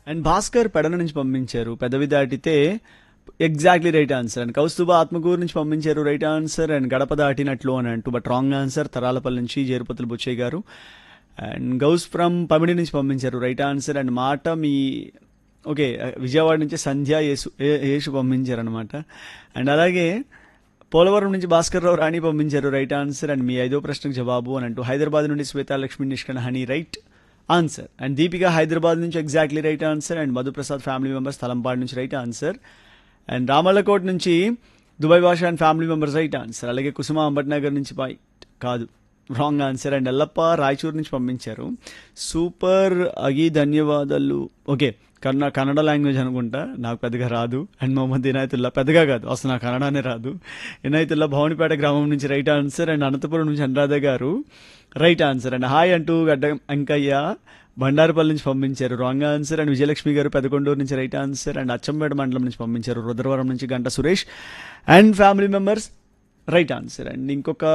and Bhaskar Pedana నుంచి పంపించారు పెదవి దాటితే exactly right answer and Kaustubha Atmakur నుంచి పంపించారు రైట్ ఆన్సర్ అండ్ గడప దాటినట్లు అని అంటూ బట్ రాంగ్ ఆన్సర్ తరాలపల్లి నుంచి జేరుపతులు బుచ్చయ్య గారు అండ్ గౌస్ ఫ్రమ్ పమిడి నుంచి పంపించారు రైట్ ఆన్సర్ అండ్ మాట మీ ఓకే విజయవాడ నుంచి సంధ్య యేసు ఏ- యేసు పంపించారు అనమాట అండ్ అలాగే పోలవరం నుంచి భాస్కర్ రావు రాణి పంపించారు రైట్ ఆన్సర్ అండ్ మీ ఐదో ప్రశ్నకు జవాబు అని అంటూ హైదరాబాద్ నుండి శ్వేతా లక్ష్మి నిష్కణ హనీ right answer and Deepika Hyderabad నుంచి exactly right answer and Madhuprasad family members Talampadu నుంచి రైట్ ఆన్సర్ అండ్ రామల్లకోట్ నుంచి Dubai Basha and family members right answer అలాగే కుసుమ అంబట్నగర్ నుంచి బై కాదు wrong answer and Yellappa Raichur నుంచి పంపించారు సూపర్ అగి ధన్యవాదాలు ఓకే కన్న కన్నడ లాంగ్వేజ్ అనుకుంటా నాకు పెద్దగా రాదు అండ్ మొహమ్మద్ ఇనాయతుల్లా పెద్దగా కాదు అసలు నాకు కన్నడనే రాదు ఇనాయతుల్లా భవనిపేట గ్రామం నుంచి రైట్ ఆన్సర్ అండ్ అనంతపురం నుంచి అనురాధ గారు రైట్ ఆన్సర్ అండ్ హాయ్ అంటూ గడ్డ అంకయ్య బండారుపల్లి నుంచి పంపించారు రాంగ్ ఆన్సర్ అండ్ విజయలక్ష్మి గారు పెదకొండూరు నుంచి రైట్ ఆన్సర్ అండ్ అచ్చంపేట మండలం నుంచి పంపించారు రుద్రవరం నుంచి Ganta Suresh and family members right answer and ఇంకొక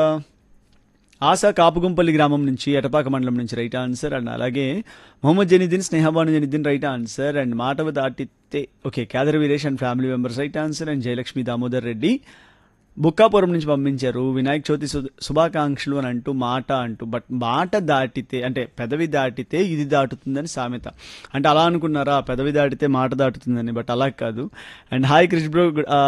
ఆశా కాపుగుంపల్లి గ్రామం నుంచి ఎటపాక మండలం నుంచి రైట్ ఆన్సర్ అండ్ అలాగే Mohammed Janeeddin Snehabanu Janeeddin right answer and మాటవ దాటితే okay Kedar Veeresh and family members right answer and Jayalakshmi Damodar Reddy Bukkapuram నుంచి పంపించారు వినాయక చవితి శు- శుభాకాంక్షలు అని అంటూ మాట అంటూ బట్ మాట దాటితే అంటే పెదవి దాటితే ఇది దాటుతుందని సామెత అంటే అలా అనుకున్నారా పెదవి దాటితే మాట దాటుతుందని బట్ అలా కాదు and hi Krish bro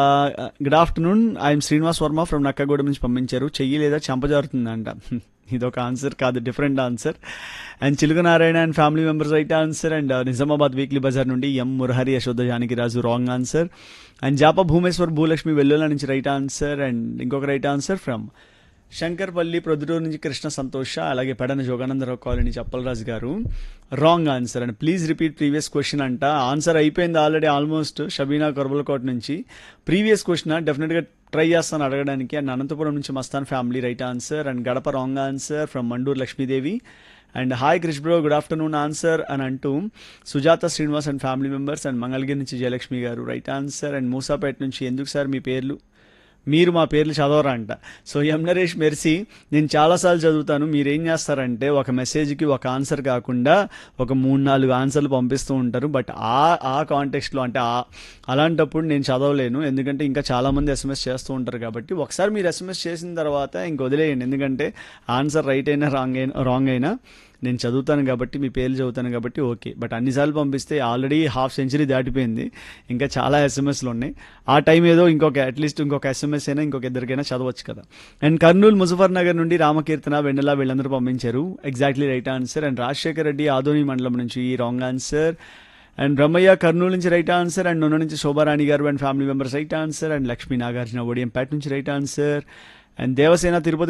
good afternoon I'm Srinivas Varma from Nakkagudem నుంచి పంపించారు చెయ్యి లేదా చంపజారుతుందంట ఇదొక ఆన్సర్ కాదు different answer and Chiluka Narayana and family members right answer and Nizamabad weekly bazaar నుండి M Murahari Yashoda Janakiraju wrong answer and జాప భూమేశ్వర్ భూలక్ష్మి వెల్లుల నుంచి రైట్ ఆన్సర్ అండ్ ఇంకొక right answer from Shankarpalli Proddatur నుంచి కృష్ణ సంతోష అలాగే పెడన జోగానందరావు కాలనీ నుంచి Appalaraju garu wrong answer and please repeat previous question అంట ఆన్సర్ అయిపోయింది ఆల్రెడీ ఆల్మోస్ట్ షబీనా కొరబలకోట నుంచి ప్రీవియస్ క్వశ్చన్ డెఫినెట్గా ట్రై చేస్తాను అడగడానికి అండ్ అనంతపురం నుంచి Mastan family right answer and గడప wrong answer from Manduru Lakshmidevi and hi Krish bro good afternoon answer అని అంటూ Sujatha Srinivas and family members and Mangalagiri నుంచి జయలక్ష్మి గారు రైట్ ఆన్సర్ అండ్ మూసాపేట నుంచి ఎందుకు సార్ మీ పేర్లు మీరు మా పేర్లు చదవరా అంట సో ఎం నరేష్ మెర్సీ నేను చాలాసార్లు చదువుతాను మీరు ఏం చేస్తారంటే ఒక మెసేజ్కి ఒక ఆన్సర్ కాకుండా ఒక మూడు నాలుగు ఆన్సర్లు పంపిస్తూ ఉంటారు బట్ ఆ ఆ కాంటెక్స్ట్లో అంటే ఆ అలాంటప్పుడు నేను చదవలేను ఎందుకంటే ఇంకా చాలామంది ఎస్ఎంఎస్ చేస్తూ ఉంటారు కాబట్టి ఒకసారి మీరు ఎస్ఎంఎస్ చేసిన తర్వాత ఇంక వదిలేయండి ఎందుకంటే ఆన్సర్ రైట్ అయినా రాంగ్ అయినా రాంగ్ అయినా నేను చదువుతాను కాబట్టి మీ పేర్లు చదువుతాను కాబట్టి ఓకే బట్ అన్నిసార్లు పంపిస్తే ఆల్రెడీ హాఫ్ సెంచరీ దాటిపోయింది ఇంకా చాలా ఎస్ఎంఎస్లు ఉన్నాయి ఆ టైం ఏదో ఇంకొక అట్లీస్ట్ ఇంకొక ఎస్ఎంఎస్ అయినా ఇంకొక ఇద్దరికైనా చదవచ్చు కదా అండ్ కర్నూలు ముజఫర్ నగర్ నుండి రామకీర్తన వెన్నెల వీళ్ళందరూ పంపించారు exactly right answer and Rajasekhar Reddy Adoni మండలం నుంచి wrong answer and Brahmayya Kurnool నుంచి రైట్ ఆన్సర్ అండ్ నూనె నుంచి Shobharani garu and family members right answer and Lakshmi Nagarjuna Odiyampeta నుంచి right answer and Devasena Tirupati